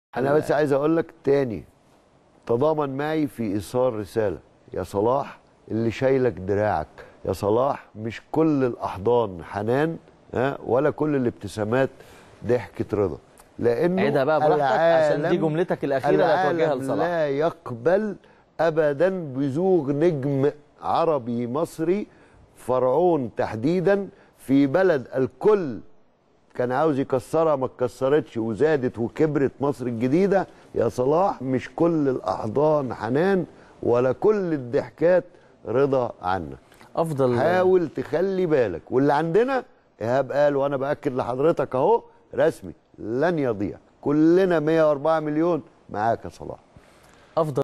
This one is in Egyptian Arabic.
انا بس عايز اقول لك تاني تضامن معي في ايصال رساله يا صلاح اللي شايلك دراعك يا صلاح مش كل الاحضان حنان ها ولا كل الابتسامات ضحكه رضا لانه عيدها بقى براحتك عشان دي العالم- جملتك الأخيرة اللي هتوجهها العالم لصلاح. لا يقبل ابدا بزوغ نجم عربي مصري فرعون تحديدا في بلد الكل كان عاوز يكسرها ما اتكسرتش وزادت وكبرت مصر الجديده يا صلاح مش كل الاحضان حنان ولا كل الضحكات رضا عنك افضل حاول تخلي بالك واللي عندنا ايهاب قال وانا باكد لحضرتك اهو رسمي لن يضيع كلنا 104 مليون معاك يا صلاح افضل